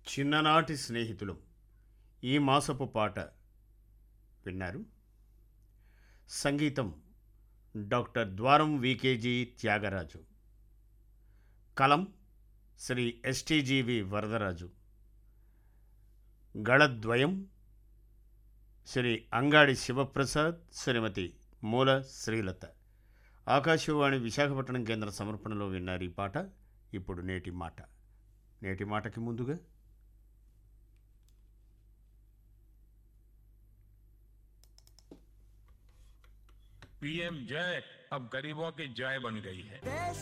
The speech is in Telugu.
చిన్ననాటి స్నేహితులు ఈ మాసపు పాట విన్నారు సంగీతం డాక్టర్ ద్వారం వికేజీ త్యాగరాజు కలం శ్రీ ఎస్టీజీవి వరదరాజు గళద్వయం శ్రీ అంగాడి శివప్రసాద్ శ్రీమతి మూల శ్రీలత ఆకాశవాణి విశాఖపట్నం కేంద్ర సమర్పణలో విన్నారు ఈ పాట ఇప్పుడు నేటి మాట నేటి మాటకి ముందుగా पीएम जय अब गरीबों की जय बन गई है